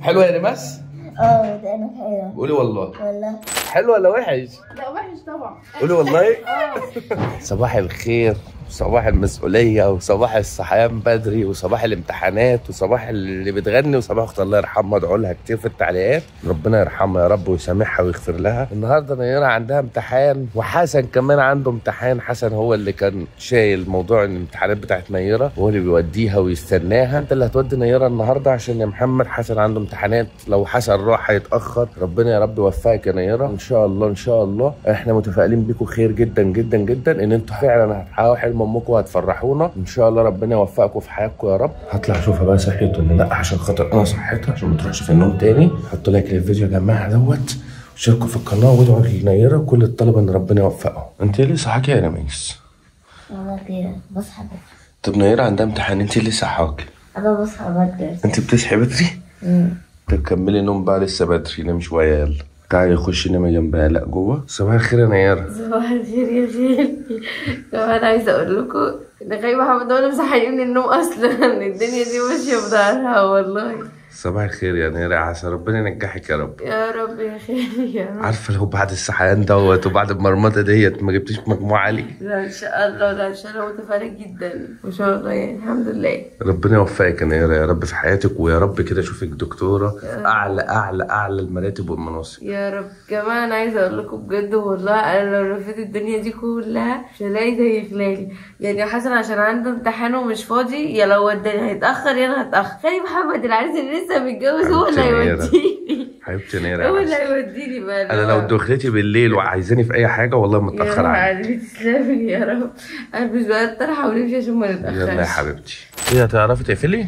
حلوه يا ريماس اه ده انا حلوة قولي والله والله حلو ولا وحش لا وحش طبعا قولي والله صباح الخير وصباح المسؤولية وصباح الصحيان بدري وصباح الامتحانات وصباح اللي بتغني وصباح اخت الله يرحمها ادعوا لها كتير في التعليقات ربنا يرحمها يا رب ويسامحها ويغفر لها النهارده نيرة عندها امتحان وحسن كمان عنده امتحان حسن هو اللي كان شايل موضوع الامتحانات بتاعت نيرة وهو اللي بيوديها ويستناها انت اللي هتودي نيرة النهارده عشان يا محمد حسن عنده امتحانات لو حسن راح هيتاخر ربنا يا رب يوفقك يا نيرة ان شاء الله ان شاء الله احنا متفائلين بيكم خير جدا جدا جدا ان انتوا فعلا هتحققوا حلم امكم وهتفرحونا ان شاء الله ربنا يوفقكم في حياتكم يا رب هطلع اشوفها بقى صحيت ولا لا عشان خاطر انا صحيتها عشان ما تروحش في النوم تاني حطوا لايك للفيديو يا جماعه دوت وشاركوا في القناه وادعوا للنيره وكل الطلبه ان ربنا يوفقهم انت ليه صحاكي يا رميس والله كده بصحى بدري طب نيره عندها امتحان انت ليه صحاكي انا بصحى بدري انت بتصحي بدري مم. طب كملي نوم بقى لسه بدري نام شويه يلا تعالي خشي نامي جنبها لا جوه صباح الخير يا نيره صباح الخير يا خالي كمان عايزه اقول لكم ان خالي محمد هو اللي مصحيني من النوم اصلا الدنيا دي ماشيه بظهرها والله صباح الخير يا نيره عسى ربنا ينجحك يا رب يا رب يا خالي يا رب عارفه لو بعد الصحيان دوت وبعد المرمطه ديت ما جبتيش مجموع عالي لا ان شاء الله لا ان شاء الله متفائله جدا ما شاء الله يعني الحمد لله ربنا يوفقك يا نيره يا رب في حياتك ويا رب كده اشوفك دكتوره اعلى اعلى اعلى المراتب والمناصب يا رب كمان عايزه اقول لكم بجد والله انا لو لفيت الدنيا دي كلها مش هلاقي زي خلالي يعني حسن عشان عنده امتحان ومش فاضي يا لو وداني هيتاخر يا انا هتاخر خالي محمد العريس اللي لسه متجوز هو اللي حبيبتي يا نيرة. هيوديني حبيبتي يا نيره هو يا اللي عسل. هيوديني بقى انا لو دخلتي بالليل وعايزاني في اي حاجه والله ما يا اتاخر رب عنك قلبي تسلمي يا رب البس بقى الطرحه ونمشي عشان ما يلا يا نتاخرش حبيبتي ايه هتعرفي تقفلي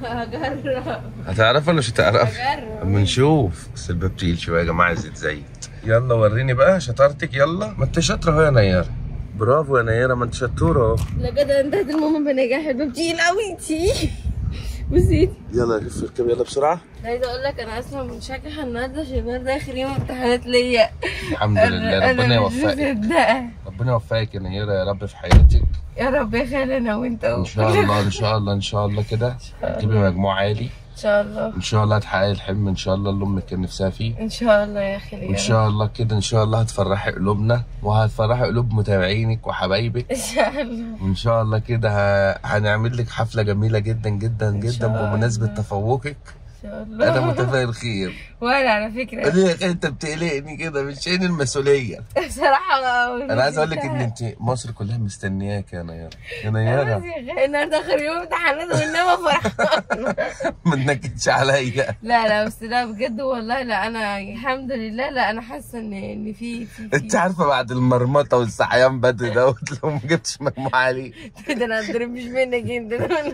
هجرب هتعرفي ولا مش هتعرفي هجرب اما نشوف بس الباب تقيل شويه يا جماعه زيت زيت يلا وريني بقى شطارتك يلا ما انت شاطره اهو يا نيره برافو يا نيره ما انت شطوره اهو لقد انتهت المهم بنجاح الباب تقيل قوي تقيل بصي يلا لف اركب يلا بسرعه عايزه اقول لك انا اصلا منشكحه النهارده عشان النهارده اخر يوم امتحانات ليا الحمد لله أنا- ربنا أنا مش يوفقك مصدقه ربنا يوفقك يا نيره يا رب في حياتك يا رب يا خالي انا وانت ان شاء الله ان شاء الله ان شاء الله كده تجيبي مجموع عالي ان شاء الله ان شاء الله هتحققي الحلم ان شاء الله اللي امك كان نفسها فيه ان شاء الله يا خالي يا وان رب. شاء الله كده ان شاء الله هتفرحي قلوبنا وهتفرحي قلوب متابعينك وحبايبك ان شاء الله وان شاء الله كده ه- هنعمل لك حفله جميله جدا جدا جدا شاء بمناسبه الله. تفوقك ان شاء الله انا متفائل خير وانا على فكره ليه يا أخي انت بتقلقني كده مش شايل المسؤوليه بصراحه انا عايز اقول لك ان انت مصر كلها مستنياك يا نيره يا نيره النهارده اخر يوم امتحانات وانما فرحانه ما تنكدش عليا لا لا بس لا بجد والله لا انا الحمد لله لا انا حاسه ان ان في في انت في عارفه بعد المرمطه والصحيان بدري دوت لو ما جبتش مجموع عالي ده انا هتضرب مش منك انت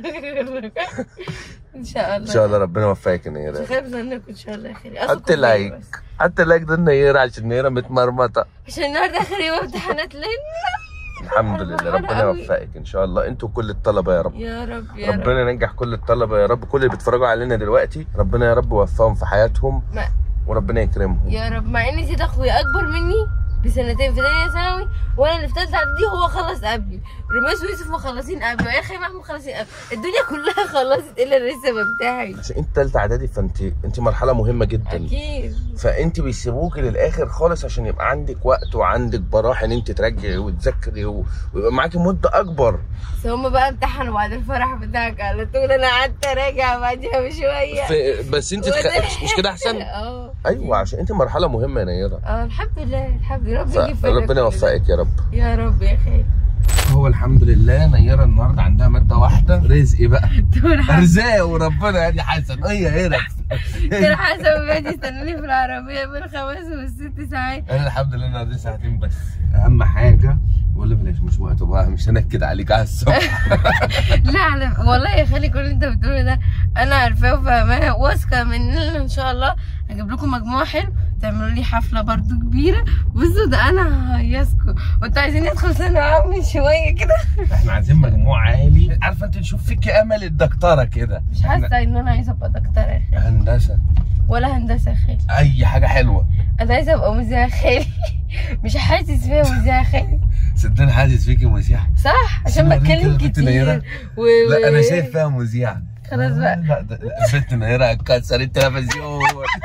ان شاء الله ان شاء الله ربنا يوفقك يا نيره مش خايف ظنك ان شاء الله يا خير حط لايك حط لايك ده النيره عشان النيره متمرمطه عشان النهارده اخر يوم امتحانات لنا الحمد لله ربنا فرحانة أوي. يوفقك ان شاء الله انتوا كل الطلبه يا رب يا رب يا رب ربنا ينجح كل الطلبه يا رب كل اللي بيتفرجوا علينا دلوقتي ربنا يا رب يوفقهم في حياتهم ما وربنا يكرمهم يا رب مع ان زيد اخويا اكبر مني بسنتين في ثانيه ثانوي وانا اللي في ثالثه اعدادي هو خلص قبلي رميس ويوسف مخلصين قبلي ويا اخي محمود مخلصين قبلي الدنيا كلها خلصت الا أنا لسه بتاعي عشان انت ثالثه اعدادي فانت انت مرحله مهمه جدا اكيد فانت بيسيبوكي للاخر خالص عشان يبقى عندك وقت وعندك براح ان انت ترجعي وتذاكري و- ويبقى معاكي مده اكبر بس هم بقى امتحنوا بعد الفرح بتاعك على طول انا قعدت اراجع بعدها بشويه في بس انت تخ... مش كده احسن اه ايوه عشان انت مرحله مهمه يا نيره اه الحمد لله الحمد لله ربنا يجيب فرجك فربنا يوفقك يا رب يا رب يا خير هو الحمد لله نيره النهارده عندها ماده واحده رزق بقى دكتور حسن ارزاق وربنا يا حسن هي هنا دكتور حسن بيقعد يستناني في العربيه بالخمس والست ساعات انا الحمد لله النهارده ساعتين بس اهم حاجه ولا بلاش مش وقته بقى مش هنكد عليك على الصبح لا لا والله يا خالي كل اللي انت بتقوله ده انا عارفاه وفاهماه واثقه مننا ان شاء الله هجيب لكم مجموعه حلو تعملوا لي حفله برضو كبيره بصوا ده انا هيسكو وانتوا عايزين ندخل ثانوي عام شويه كده احنا عايزين مجموع عالي عارفه انت نشوف فيك امل الدكتوره كده مش حاسه ان انا عايزه ابقى دكتوره يا خالي هندسه ولا هندسه يا خالي اي حاجه حلوه انا عايزه ابقى مذيعه يا خالي مش حاسس فيها مذيعه يا خالي صدقني حاسس فيكي مذيعه صح عشان سيبها بتكلم كده بنت نيرة. كتير و... لا انا شايف فيها مذيعه خلاص بقى لا ده البنت نيرة هتكسر التلفزيون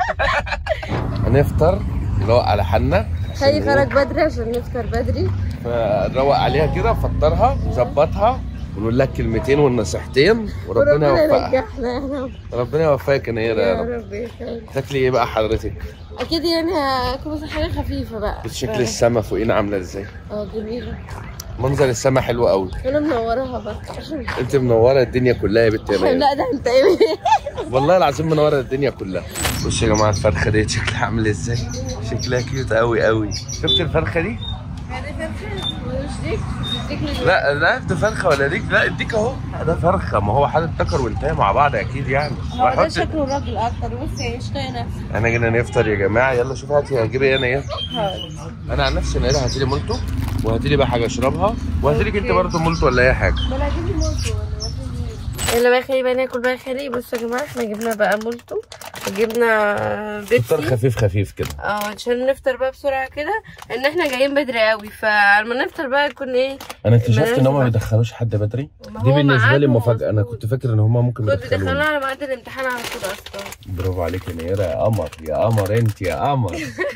هنفطر نروق على حالنا خلي خرج بدري عشان نفطر بدري فنروق عليها كده نفطرها نظبطها ونقول لك كلمتين والنصيحتين وربنا وربنا يوفقها ينجحنا احنا ربنا يوفقك يا نيرة يا يا رب رب يخليك تاكلي ايه بقى حضرتك؟ اكيد يعني هاكل مثلا حاجه خفيفه بقى بس شكل السما فوقينا عامله ازاي؟ اه جميله منظر السما حلو قوي انا منوراها بقى انت منوره الدنيا كلها يا بنت يا نيرة لا ده انت ايه والله العظيم منوره الدنيا كلها بصوا يا جماعه الفرخه دي شكلها عامل ازاي شكلها كيوت قوي قوي شفت الفرخه دي مش ديك مش ديك اللي- لا لا ده فرخه ولا ديك لا اديك اهو لا، ده فرخه ما هو حاطط تكر وانتهى مع بعض اكيد يعني هو ده وهحط- شكله الراجل اكتر بص يعني مش طايق نفسي انا جينا نفطر يا جماعه يلا شوف هاتي هجيب ايه انا ايه انا عن نفسي انا هاتي لي مولتو وهاتي لي بقى حاجه اشربها وهاتي لك انت أوكي. برضه مولتو ولا اي حاجه ما انا هجيب لي مولتو يلا بقى خلي بقى ناكل بقى خلي بصوا يا جماعه احنا جبنا بقى مولتو وجبنا فطار بيبسي خفيف خفيف كده اه عشان نفطر بقى بسرعه كده ان احنا جايين بدري قوي فلما نفطر بقى يكون ايه انا اكتشفت بلاش ان هم ما بقى. بيدخلوش حد بدري ما دي هو بالنسبه لي ميعادهم مفاجاه انا مظبوط. كنت فاكر ان هم ممكن كنت دخلنا يدخلوني على ميعاد الامتحان على طول اصلا برافو عليك يا نيرة يا قمر يا قمر انت يا قمر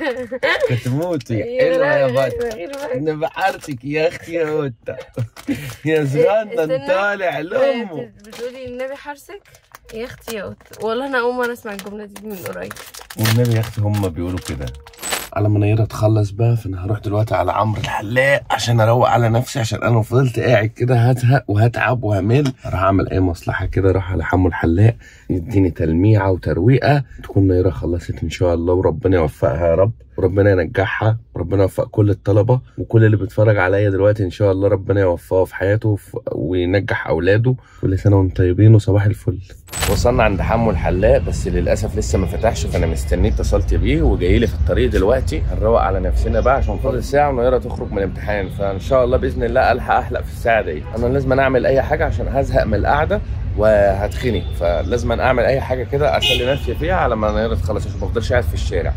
كنت موتي يا حلوه يا لا، بط غير بقى. انا بحرتك يا اختي يا قطه يا صغنن استنى. طالع لامه بت- بتقولي النبي حرسك يا اختي يا قط والله انا اول مره اسمع الجمله دي من قريب والنبي يا اختي هم بيقولوا كده على ما نيرة تخلص بقى فانا هروح دلوقتي على عمرو الحلاق عشان اروق على نفسي عشان انا فضلت قاعد كده هزهق وهتعب وهمل اروح اعمل اي مصلحه كده اروح على حمو الحلاق يديني تلميعه وترويقه تكون نيرة خلصت ان شاء الله وربنا يوفقها يا رب وربنا ينجحها وربنا يوفق كل الطلبه وكل اللي بيتفرج عليا دلوقتي ان شاء الله ربنا يوفقه في حياته وف- وينجح اولاده كل سنه وانتم طيبين وصباح الفل وصلنا عند حمو الحلاق بس للاسف لسه ما فتحش فانا مستنيه اتصلت بيه وجاي لي في الطريق دلوقتي هنروق على نفسنا بقى عشان فاضل ساعه ونيره تخرج من الامتحان فان شاء الله باذن الله الحق احلق في الساعه دي انا لازم اعمل اي حاجه عشان هزهق من القعده وهتخنق فلازم اعمل اي حاجه كده اسلي نفسي فيها على ما نيره تخلص عشان ما افضلش قاعد في الشارع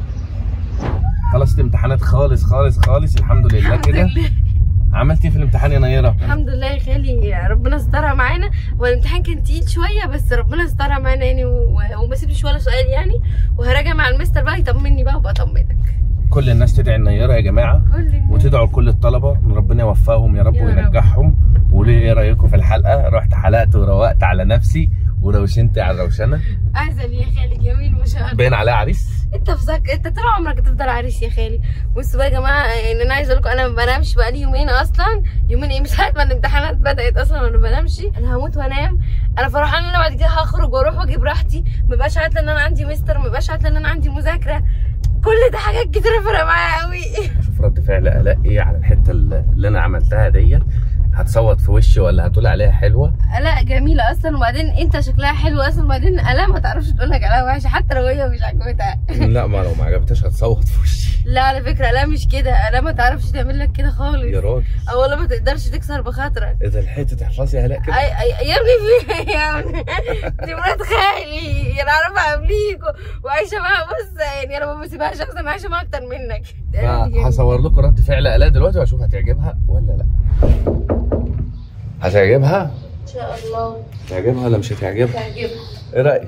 خلصت امتحانات خالص خالص خالص الحمد لله الحمد كده لله عملت ايه في الامتحان يا نيره الحمد لله يا خالي ربنا سترها معانا هو الامتحان كان تقيل شويه بس ربنا سترها معانا يعني و- وما سيبش ولا سؤال يعني وهراجع مع المستر بقى يطمني بقى وبطمنك كل الناس تدعي النيره يا جماعه كل الناس وتدعوا لكل الطلبه ان ربنا يوفقهم يا رب يا رب. وينجحهم وقولوا لي ايه رايكم في الحلقه رحت حلقت وروقت على نفسي وروشنت على الروشنه عسل يا خالي جميل ما شاء الله باين عليها عريس انت في ذاك انت طول عمرك هتفضل عريس يا خالي بصوا بقى يا جماعه ان انا عايزه اقول لكم انا ما بنامش بقى لي يومين اصلا يومين ايه من ساعه ما الامتحانات بدات اصلا وانا ما بنامش انا هموت وانام انا فرحانه ان انا بعد كده هخرج واروح واجي براحتي ما بقاش عاتله ان انا عندي مستر ما بقاش عاتله ان انا عندي مذاكره كل ده حاجات كتيره فرق معايا قوي شوف رد فعل الاء ايه على الحته اللي اللي انا عملتها ديت هتصوت في وشي ولا هتقول عليها حلوه لا جميله اصلا وبعدين انت شكلها حلو اصلا وبعدين الا ما تعرفش تقول لك عليها وحشه حتى لو هي مش عجبتها لا ما لو ما عجبتهاش هتصوت في وشي لا على فكره لا مش كده لا ما تعرفش تعمل لك كده يا خالص راجل او والله ما تقدرش تكسر بخاطرك اذا لحقت تحفظي هلاء كده أي أي يا ابني في إيه يا ابني دي مرات خالي انا اعرفها قبليك و- وعايشه معاها بص يعني انا ما بسيبهاش اصلا عايشه معاها اكتر منك فهصور لكم رد فعل الاء دلوقتي واشوف هتعجبها ولا لا هتعجبها ان شاء الله هتعجبها ولا مش هتعجبها تعجبها ايه رايك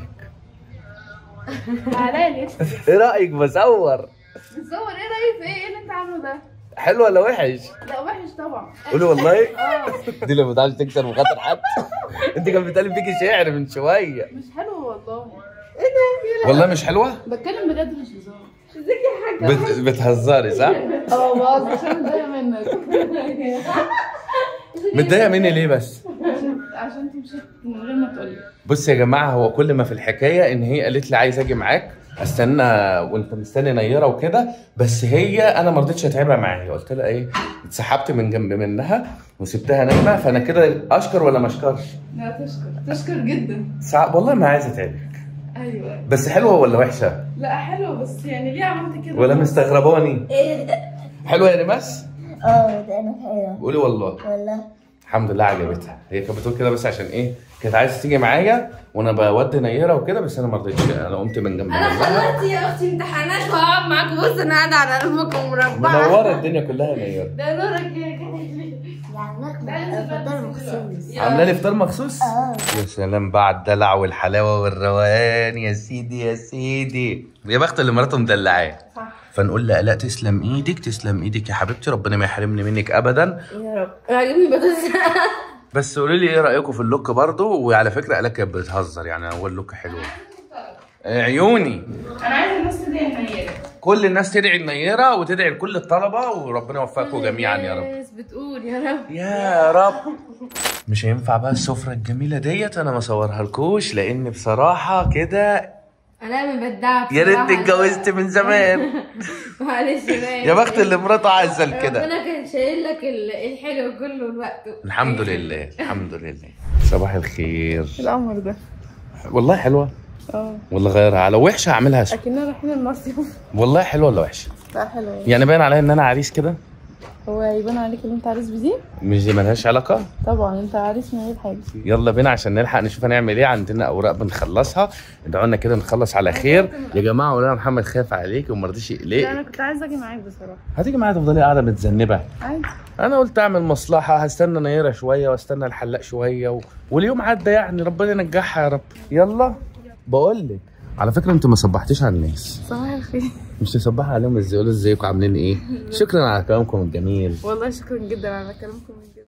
تعالى ايه رايك بصور بتصور ايه رايك في ايه ايه اللي انت عامله ده؟ حلو ولا وحش لا وحش طبعا قولي والله دي اللي ما بتعرفش تكسر مخاطر حد انت كان بتقلب فيكي شعر من شويه مش حلو والله والله مش حلوه بتكلم بجد مش هزار بت... بتهزري صح اه باظ عشان متضايقه منك متضايقه مني ليه بس عشان عشان انت مشيت من غير ما تقول لي بص يا جماعه هو كل ما في الحكايه ان هي قالت لي عايز اجي معاك استنى وانت مستني نيره وكده بس هي انا ما رضيتش اتعبها معايا قلت لها ايه اتسحبت من جنب منها وسبتها نايمه فانا كده اشكر ولا ما اشكرش لا تشكر تشكر جدا سع... والله ما عايز اتعبك ايوه بس حلوه ولا وحشه لا حلو بس يعني ليه عملت كده؟ ولا مستغرباني حلوه يا ريماس اه ده انا حلوة قولي والله والله الحمد لله عجبتها هي كانت بتقول كده بس عشان ايه كانت عايزه تيجي معايا وانا بودي نيره وكده بس انا ما رضيتش انا قمت من جنب انا منها خلصت يا اختي امتحانات وهقعد معاكم بص انا قاعده على قلبكم مربعه منوره الدنيا كلها نيره ده نورك يا كده يعني فطار مخصوص عامله لي فطار مخصوص اه يا سلام بقى على الدلع والحلاوه والروقان يا سيدي يا سيدي يا بخت اللي مراته مدلعاه صح فنقول لها لا تسلم ايدك تسلم ايدك يا حبيبتي ربنا ما يحرمني منك ابدا يا رب عاجبني بطاطس بس قولوا لي ايه رايكم في اللوك برضو وعلى فكره الاء كانت بتهزر يعني هو اللوك حلو آه، عيوني انا عايزه الناس تدعي النيره كل الناس تدعي النيره وتدعي لكل الطلبه وربنا يوفقكم جميعا يا رب الناس بتقول يا رب يا رب مش هينفع بقى السفره الجميله ديت انا ما اصورها لكوش لان بصراحه كده انا من بدعها يا ريت بصراحة. اتجوزت من زمان معلش بقى يا بخت اللي مراته عسل كده ربنا كان شايل لك ال- الحلو كله الوقت الحمد لله الحمد لله صباح الخير القمر ده والله حلوه اه والله غيرها لو وحشه هعملها اسود اكننا رايحين المصيف والله حلوه ولا وحشه لا حلو يعني باين عليا ان انا عريس كده هو هيبان عليك ان انت عريس بدي مش دي ملهاش علاقه طبعا انت عريس من غير حاجه يلا بينا عشان نلحق نشوف هنعمل ايه عندنا اوراق بنخلصها ادعوا لنا كده نخلص على خير يا جماعه ولا محمد خاف عليك وما رضيش لا يقلق انا كنت عايزه اجي معاك بصراحه هتيجي معايا تفضلي قاعده متذنبه عادي انا قلت اعمل مصلحه هستنى نيره شويه واستنى الحلاق شويه و... واليوم عدى يعني ربنا ينجحها يا رب يلا بقول لك على فكره انت ما صبحتيش على الناس صباح الخير مش تصبحي عليهم ازاي يقولوا ازيكم عاملين ايه شكرا على كلامكم الجميل والله شكرا جدا على كلامكم